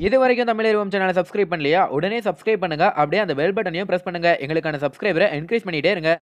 இது வரைக்கும் தமிழ் சேனலை சப்ஸ்கிரைப் பண்ணலையா உடனே சப்ஸ்கிரைப் பண்ணுங்க அப்படியே அந்த பெல் பட்டனையும் பிரஸ் பண்ணுங்க எங்களுக்கான சப்ஸ்கிரைபரை என்கரேஜ் பண்ணிட்டே இருங்க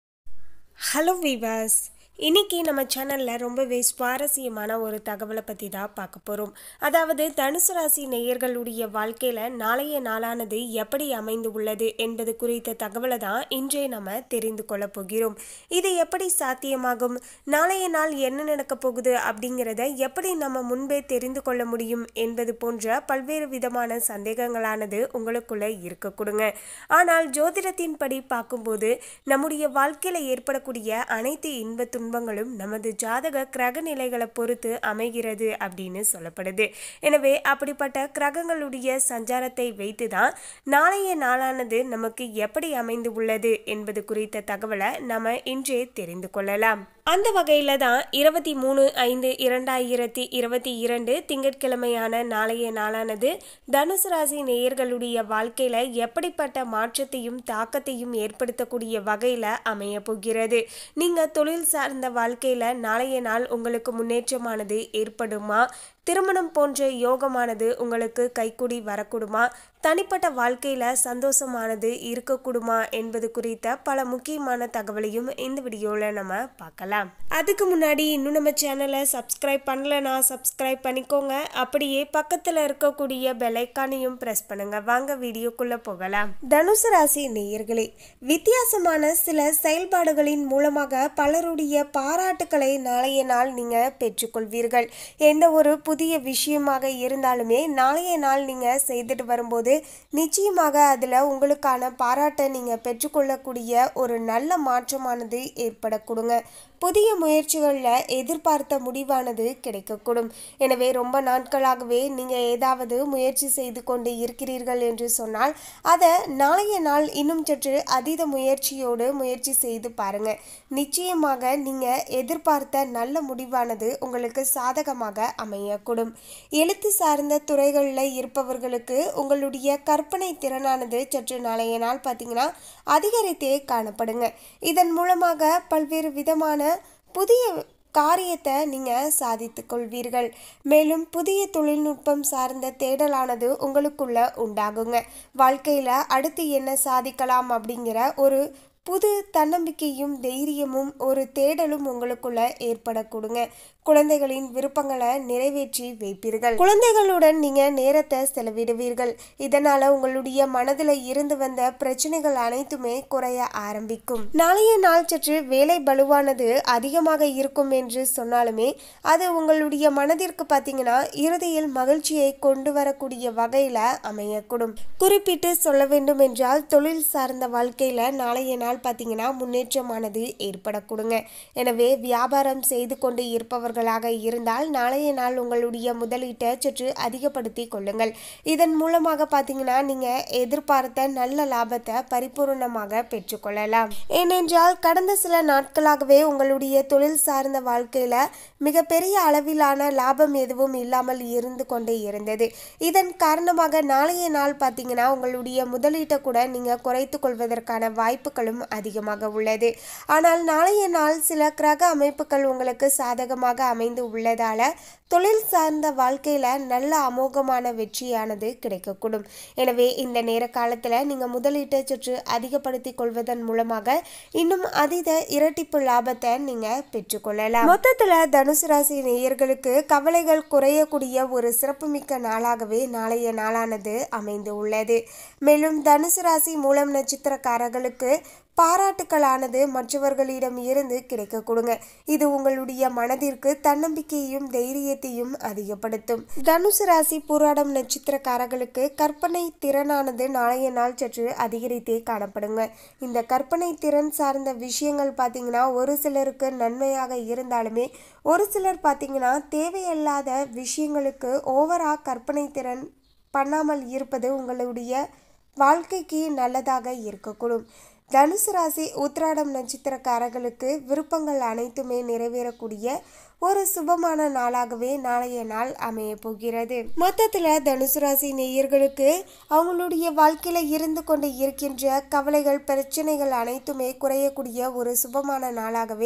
ஹலோ வீவர்ஸ் இன்னைக்கு நம்ம சேனலில் ரொம்பவே சுவாரஸ்யமான ஒரு தகவலை பற்றி தான் பார்க்க போகிறோம் அதாவது தனுசு ராசி நேயர்களுடைய வாழ்க்கையில் நாளைய நாளானது எப்படி அமைந்து உள்ளது என்பது குறித்த தகவலை தான் இன்றே நம்ம தெரிந்து கொள்ள போகிறோம் இது எப்படி சாத்தியமாகும் நாளைய நாள் என்ன நடக்கப் போகுது அப்படிங்கிறத எப்படி நம்ம முன்பே தெரிந்து கொள்ள முடியும் என்பது போன்ற பல்வேறு விதமான சந்தேகங்களானது உங்களுக்குள்ளே இருக்க கொடுங்க ஆனால் ஜோதிடத்தின்படி பார்க்கும்போது நம்முடைய வாழ்க்கையில் ஏற்படக்கூடிய அனைத்து இன்ப துன்பங்களும் நமது ஜாதக கிரக நிலைகளை பொறுத்து அமைகிறது அப்படின்னு சொல்லப்படுது எனவே அப்படிப்பட்ட கிரகங்களுடைய சஞ்சாரத்தை வைத்து தான் நாளைய நாளானது நமக்கு எப்படி அமைந்து உள்ளது என்பது குறித்த தகவலை நம்ம இன்றே தெரிந்து கொள்ளலாம் அந்த வகையில் தான் இருபத்தி மூணு ஐந்து இரண்டாயிரத்தி இருபத்தி இரண்டு திங்கட்கிழமையான நாளைய நாளானது தனுசு ராசி நேயர்களுடைய வாழ்க்கையில் எப்படிப்பட்ட மாற்றத்தையும் தாக்கத்தையும் ஏற்படுத்தக்கூடிய வகையில் அமைய போகிறது நீங்கள் தொழில் சார்ந்த வாழ்க்கையில் நாளைய நாள் உங்களுக்கு முன்னேற்றமானது ஏற்படுமா திருமணம் போன்ற யோகமானது உங்களுக்கு கைக்கூடி வரக்கூடுமா தனிப்பட்ட வாழ்க்கையில் சந்தோஷமானது இருக்கக்கூடுமா என்பது குறித்த பல முக்கியமான தகவலையும் இந்த வீடியோவில் நம்ம பார்க்கலாம் அதுக்கு முன்னாடி இன்னும் நம்ம சேனலை சப்ஸ்கிரைப் பண்ணலனா சப்ஸ்கிரைப் பண்ணிக்கோங்க அப்படியே பக்கத்தில் இருக்கக்கூடிய பெலைக்கானையும் ப்ரெஸ் பண்ணுங்க வாங்க வீடியோக்குள்ளே போகலாம் தனுசு ராசி நேயர்களே வித்தியாசமான சில செயல்பாடுகளின் மூலமாக பலருடைய பாராட்டுக்களை நாளைய நாள் நீங்கள் பெற்றுக்கொள்வீர்கள் எந்த ஒரு புதிய விஷயமாக இருந்தாலுமே நாளைய நாள் நீங்கள் செய்துட்டு வரும்போது நிச்சயமாக அதில் உங்களுக்கான பாராட்டை நீங்கள் பெற்றுக்கொள்ளக்கூடிய ஒரு நல்ல மாற்றமானது ஏற்படக்கூடுங்க புதிய முயற்சிகளில் எதிர்பார்த்த முடிவானது கிடைக்கக்கூடும் எனவே ரொம்ப நாட்களாகவே நீங்கள் ஏதாவது முயற்சி செய்து கொண்டு இருக்கிறீர்கள் என்று சொன்னால் அதை நாளைய நாள் இன்னும் சற்று அதீத முயற்சியோடு முயற்சி செய்து பாருங்க நிச்சயமாக நீங்கள் எதிர்பார்த்த நல்ல முடிவானது உங்களுக்கு சாதகமாக அமையக்கூடும் எழுத்து சார்ந்த துறைகளில் இருப்பவர்களுக்கு உங்களுடைய கற்பனை திறனானது சற்று நாளைய நாள் பார்த்தீங்கன்னா அதிகரித்தே காணப்படுங்க இதன் மூலமாக பல்வேறு விதமான புதிய காரியத்தை நீங்கள் சாதித்து கொள்வீர்கள் மேலும் புதிய தொழில்நுட்பம் சார்ந்த தேடலானது உங்களுக்குள்ள உண்டாகுங்க வாழ்க்கையில் அடுத்து என்ன சாதிக்கலாம் அப்படிங்கிற ஒரு புது தன்னம்பிக்கையும் தைரியமும் ஒரு தேடலும் உங்களுக்குள்ள ஏற்படக்கூடுங்க குழந்தைகளின் விருப்பங்களை நிறைவேற்றி வைப்பீர்கள் குழந்தைகளுடன் நீங்க நேரத்தை செலவிடுவீர்கள் இதனால உங்களுடைய மனதில் இருந்து வந்த பிரச்சனைகள் அனைத்துமே குறைய ஆரம்பிக்கும் நாளைய நாள் சற்று வேலை பலுவானது அதிகமாக இருக்கும் என்று சொன்னாலுமே அது உங்களுடைய மனதிற்கு பார்த்தீங்கன்னா இறுதியில் மகிழ்ச்சியை கொண்டு வரக்கூடிய வகையில அமையக்கூடும் குறிப்பிட்டு சொல்ல வேண்டும் என்றால் தொழில் சார்ந்த வாழ்க்கையில நாளைய நாள் பார்த்தீங்கன்னா முன்னேற்றமானது ஏற்படக்கூடுங்க எனவே வியாபாரம் செய்து கொண்டு இருப்பவர் இருப்பவர்களாக இருந்தால் நாளைய நாள் உங்களுடைய முதலீட்டை சற்று அதிகப்படுத்தி கொள்ளுங்கள் இதன் மூலமாக பார்த்தீங்கன்னா நீங்கள் எதிர்பார்த்த நல்ல லாபத்தை பரிபூர்ணமாக பெற்றுக்கொள்ளலாம் ஏனென்றால் கடந்த சில நாட்களாகவே உங்களுடைய தொழில் சார்ந்த வாழ்க்கையில் மிகப்பெரிய அளவிலான லாபம் எதுவும் இல்லாமல் இருந்து கொண்டே இருந்தது இதன் காரணமாக நாளைய நாள் பார்த்தீங்கன்னா உங்களுடைய முதலீட்டை கூட நீங்கள் குறைத்து கொள்வதற்கான வாய்ப்புகளும் அதிகமாக உள்ளது ஆனால் நாளைய நாள் சில கிரக அமைப்புகள் உங்களுக்கு சாதகமாக அமைந்து உள்ளதால தொழில் சார்ந்த வாழ்க்கையில நல்ல அமோகமான வெற்றியானது கிடைக்கக்கூடும் எனவே இந்த நேர காலத்துல நீங்க முதலீட்டை சற்று அதிகப்படுத்திக் கொள்வதன் மூலமாக இன்னும் அதீத இரட்டிப்பு லாபத்தை நீங்க பெற்றுக்கொள்ளலாம் மொத்தத்துல தனுசு ராசி நேயர்களுக்கு கவலைகள் குறையக்கூடிய ஒரு சிறப்புமிக்க நாளாகவே நாளைய நாளானது அமைந்து உள்ளது மேலும் தனுசு ராசி மூலம் நட்சத்திரக்காரர்களுக்கு பாராட்டுக்களானது மற்றவர்களிடம் இருந்து கிடைக்க கொடுங்க இது உங்களுடைய மனதிற்கு தன்னம்பிக்கையையும் தைரியத்தையும் அதிகப்படுத்தும் தனுசு ராசி பூராடம் நட்சத்திரக்காரர்களுக்கு கற்பனை திறனானது நாளைய நாள் சற்று அதிகரித்தே காணப்படுங்க இந்த கற்பனை திறன் சார்ந்த விஷயங்கள் பார்த்தீங்கன்னா ஒரு சிலருக்கு நன்மையாக இருந்தாலுமே ஒரு சிலர் பார்த்தீங்கன்னா தேவையில்லாத விஷயங்களுக்கு ஓவரா கற்பனை திறன் பண்ணாமல் இருப்பது உங்களுடைய வாழ்க்கைக்கு நல்லதாக இருக்கக்கூடும் தனுசு ராசி உத்திராடம் நட்சத்திரக்காரர்களுக்கு விருப்பங்கள் அனைத்துமே நிறைவேறக்கூடிய ஒரு சுபமான நாளாகவே நாளைய நாள் அமைய போகிறது மொத்தத்துல தனுசு ராசி நேயர்களுக்கு அவங்களுடைய வாழ்க்கையில இருந்து கொண்டு இருக்கின்ற கவலைகள் பிரச்சனைகள் அனைத்துமே குறையக்கூடிய ஒரு சுபமான நாளாகவே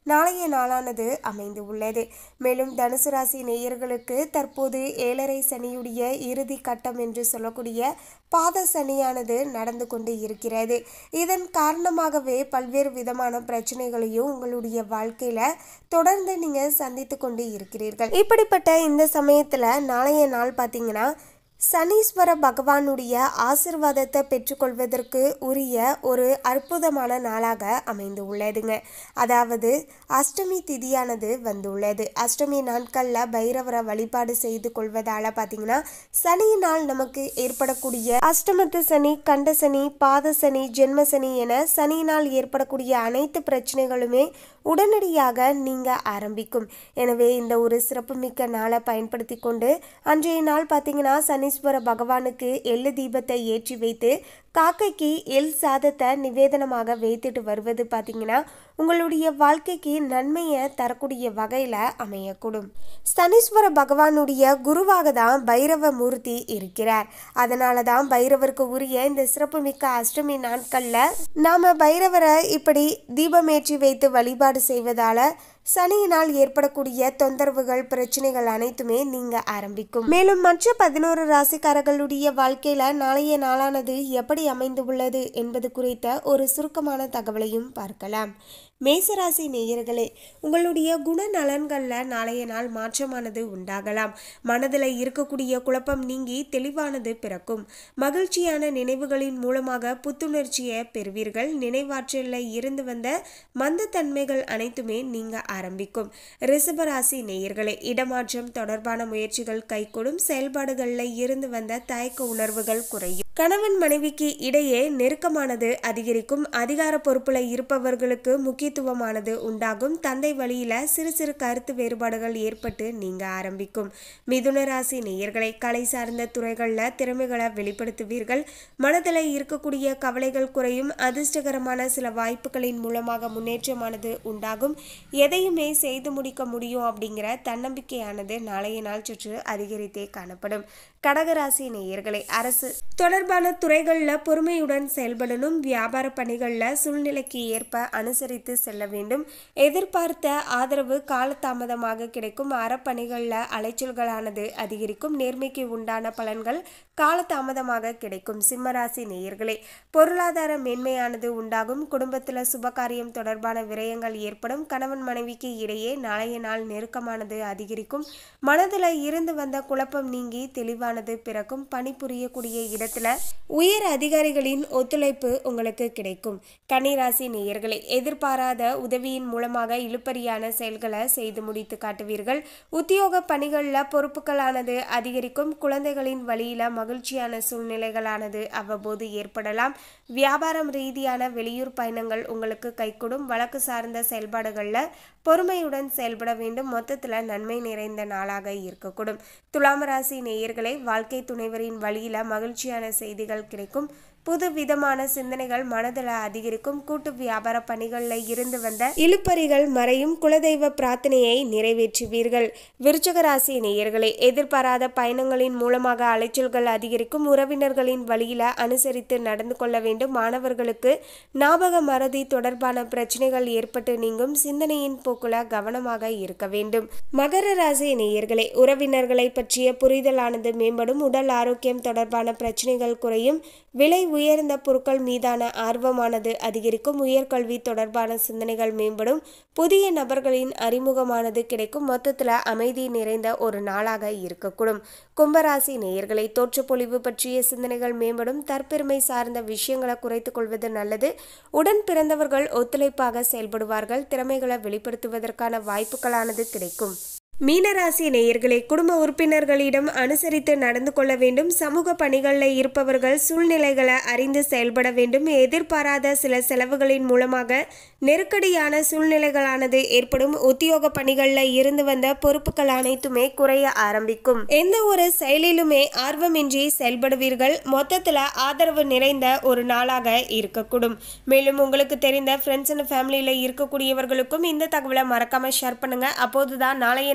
நாளைய நாளானது அமைந்து உள்ளது மேலும் தனுசு ராசி நேயர்களுக்கு தற்போது ஏழரை சனியுடைய இறுதி கட்டம் என்று சொல்லக்கூடிய பாத சனியானது நடந்து கொண்டு இருக்கிறது இதன் காரணமாகவே பல்வேறு விதமான பிரச்சனைகளையும் உங்களுடைய வாழ்க்கையில தொடர்ந்து நீங்க சந்தித்து கொண்டு இருக்கிறீர்கள் இப்படிப்பட்ட இந்த சமயத்துல நாளைய நாள் பார்த்தீங்கன்னா சனீஸ்வர பகவானுடைய ஆசிர்வாதத்தை பெற்றுக்கொள்வதற்கு உரிய ஒரு அற்புதமான நாளாக அமைந்து உள்ளதுங்க அதாவது அஷ்டமி திதியானது வந்துள்ளது அஷ்டமி நாட்களில் பைரவரை வழிபாடு செய்து கொள்வதால பார்த்தீங்கன்னா சனியினால் நமக்கு ஏற்படக்கூடிய அஷ்டமத்து சனி கண்ட சனி பாத சனி ஜென்ம சனி என சனியினால் ஏற்படக்கூடிய அனைத்து பிரச்சனைகளுமே உடனடியாக நீங்க ஆரம்பிக்கும் எனவே இந்த ஒரு சிறப்புமிக்க நாளை பயன்படுத்தி கொண்டு அன்றைய நாள் பார்த்தீங்கன்னா சனீஸ்வர பகவானுக்கு எள்ளு தீபத்தை ஏற்றி வைத்து காக்கைக்கு எள் சாதத்தை நிவேதனமாக வைத்துட்டு வருவது பார்த்தீங்கன்னா உங்களுடைய வாழ்க்கைக்கு நன்மையை தரக்கூடிய வகையில் அமையக்கூடும் சனீஸ்வர பகவானுடைய குருவாக தான் பைரவ மூர்த்தி இருக்கிறார் அதனால தான் பைரவருக்கு உரிய இந்த சிறப்புமிக்க அஷ்டமி நாட்களில் நாம் பைரவரை இப்படி தீபமேற்றி வைத்து வழிபாடு செய்வதால சனியினால் ஏற்படக்கூடிய தொந்தரவுகள் பிரச்சனைகள் அனைத்துமே நீங்க ஆரம்பிக்கும் மேலும் மற்ற பதினோரு ராசிக்காரர்களுடைய வாழ்க்கையில நாளைய நாளானது எப்படி அமைந்து உள்ளது என்பது குறித்த ஒரு சுருக்கமான தகவலையும் பார்க்கலாம் மேசராசி நேயர்களே உங்களுடைய குணநலன்களில் நாளைய நாள் மாற்றமானது உண்டாகலாம் மனதில் இருக்கக்கூடிய குழப்பம் நீங்கி தெளிவானது பிறக்கும் மகிழ்ச்சியான நினைவுகளின் மூலமாக புத்துணர்ச்சியை பெறுவீர்கள் நினைவாற்றலில் இருந்து வந்த மந்தத்தன்மைகள் அனைத்துமே நீங்க ஆரம்பிக்கும் ரிஷபராசி நேயர்களே இடமாற்றம் தொடர்பான முயற்சிகள் கைகூடும் செயல்பாடுகளில் இருந்து வந்த தயக்க உணர்வுகள் குறையும் கணவன் மனைவிக்கு இடையே நெருக்கமானது அதிகரிக்கும் அதிகார பொறுப்புல இருப்பவர்களுக்கு முக்கியத்துவமானது உண்டாகும் தந்தை வழியில சிறு சிறு கருத்து வேறுபாடுகள் ஏற்பட்டு நீங்க ஆரம்பிக்கும் மிதுன ராசி நேயர்களை கலை சார்ந்த துறைகளில் திறமைகளை வெளிப்படுத்துவீர்கள் மனதில் இருக்கக்கூடிய கவலைகள் குறையும் அதிர்ஷ்டகரமான சில வாய்ப்புகளின் மூலமாக முன்னேற்றமானது உண்டாகும் எதையுமே செய்து முடிக்க முடியும் அப்படிங்கிற தன்னம்பிக்கையானது நாளைய நாள் சுற்று அதிகரித்தே காணப்படும் கடகராசி நேயர்களை அரசு தொடர்பான துறைகளில் பொறுமையுடன் செயல்படணும் வியாபார பணிகளில் சூழ்நிலைக்கு ஏற்ப அனுசரித்து செல்ல வேண்டும் எதிர்பார்த்த ஆதரவு காலதாமதமாக கிடைக்கும் அறப்பணிகளில் அலைச்சல்களானது அதிகரிக்கும் நேர்மைக்கு உண்டான பலன்கள் காலதாமதமாக கிடைக்கும் சிம்மராசி நேயர்களே பொருளாதார மேன்மையானது உண்டாகும் குடும்பத்தில் சுபகாரியம் தொடர்பான விரயங்கள் ஏற்படும் கணவன் மனைவிக்கு இடையே நாளைய நாள் நெருக்கமானது அதிகரிக்கும் மனதில் இருந்து வந்த குழப்பம் நீங்கி தெளிவானது பிறக்கும் பணிபுரியக்கூடிய இடத்துல உயர் அதிகாரிகளின் ஒத்துழைப்பு உங்களுக்கு கிடைக்கும் கன்னிராசி நேயர்களே எதிர்பாராத உதவியின் மூலமாக இழுப்பறியான செயல்களை செய்து முடித்து காட்டுவீர்கள் உத்தியோக பணிகளில் பொறுப்புகளானது அதிகரிக்கும் குழந்தைகளின் வழியில மகிழ்ச்சியான சூழ்நிலைகளானது அவ்வப்போது ஏற்படலாம் வியாபாரம் ரீதியான வெளியூர் பயணங்கள் உங்களுக்கு கைகூடும் வழக்கு சார்ந்த செயல்பாடுகளில் பொறுமையுடன் செயல்பட வேண்டும் மொத்தத்தில் நன்மை நிறைந்த நாளாக இருக்கக்கூடும் துலாம் ராசி நேயர்களை வாழ்க்கை துணைவரின் வழியில மகிழ்ச்சியான செய்திகள் கிடைக்கும் புது விதமான சிந்தனைகள் மனதில் அதிகரிக்கும் கூட்டு வியாபார பணிகளில் இருந்து வந்த இழுப்பறிகள் மறையும் குலதெய்வ பிரார்த்தனையை நிறைவேற்றுவீர்கள் விருச்சக ராசி நேயர்களை எதிர்பாராத பயணங்களின் மூலமாக அலைச்சல்கள் அதிகரிக்கும் உறவினர்களின் வழியில அனுசரித்து நடந்து கொள்ள வேண்டும் மாணவர்களுக்கு ஞாபக மறதி தொடர்பான பிரச்சனைகள் ஏற்பட்டு நீங்கும் சிந்தனையின் போக்குல கவனமாக இருக்க வேண்டும் மகர ராசி நேயர்களே உறவினர்களை பற்றிய புரிதலானது மேம்படும் உடல் ஆரோக்கியம் தொடர்பான பிரச்சனைகள் குறையும் விலை உயர்ந்த பொருட்கள் மீதான ஆர்வமானது அதிகரிக்கும் உயர்கல்வி தொடர்பான சிந்தனைகள் மேம்படும் புதிய நபர்களின் அறிமுகமானது கிடைக்கும் மொத்தத்தில் அமைதி நிறைந்த ஒரு நாளாக இருக்கக்கூடும் கும்பராசி நேயர்களை தோற்றப்பொழிவு பற்றிய சிந்தனைகள் மேம்படும் தற்பெருமை சார்ந்த விஷயங்களை குறைத்துக் கொள்வது நல்லது உடன் பிறந்தவர்கள் ஒத்துழைப்பாக செயல்படுவார்கள் திறமைகளை வெளிப்படுத்துவதற்கான வாய்ப்புகளானது கிடைக்கும் மீனராசி நேயர்களே குடும்ப உறுப்பினர்களிடம் அனுசரித்து நடந்து கொள்ள வேண்டும் சமூக பணிகளில் இருப்பவர்கள் சூழ்நிலைகளை அறிந்து செயல்பட வேண்டும் எதிர்பாராத சில செலவுகளின் மூலமாக நெருக்கடியான சூழ்நிலைகளானது ஏற்படும் உத்தியோக பணிகளில் இருந்து வந்த பொறுப்புகள் அனைத்துமே குறைய ஆரம்பிக்கும் எந்த ஒரு செயலிலுமே ஆர்வமின்றி செயல்படுவீர்கள் மொத்தத்தில் ஆதரவு நிறைந்த ஒரு நாளாக இருக்கக்கூடும் மேலும் உங்களுக்கு தெரிந்த ஃப்ரெண்ட்ஸ் அண்ட் ஃபேமிலியில் இருக்கக்கூடியவர்களுக்கும் இந்த தகவலை மறக்காம ஷேர் பண்ணுங்க அப்போதுதான் நாளைய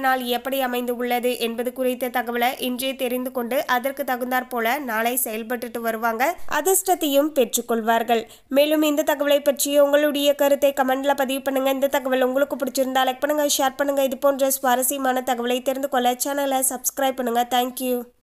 நாள் எப்படி அமைந்து உள்ளது என்பது குறித்த தகவலை இன்றே தெரிந்து கொண்டு அதற்கு தகுந்தாற் போல நாளை செயல்பட்டுட்டு வருவாங்க அதிர்ஷ்டத்தையும் பெற்றுக்கொள்வார்கள் மேலும் இந்த தகவலை பற்றி உங்களுடைய கருத்தை கமெண்ட்ல பதிவு பண்ணுங்க இந்த தகவல் உங்களுக்கு பிடிச்சிருந்தா லைக் பண்ணுங்க ஷேர் பண்ணுங்க இது போன்ற சுவாரஸ்யமான தகவலை தெரிந்து கொள்ள சேனலை சப்ஸ்கிரைப் பண்ணுங்க தேங்க்யூ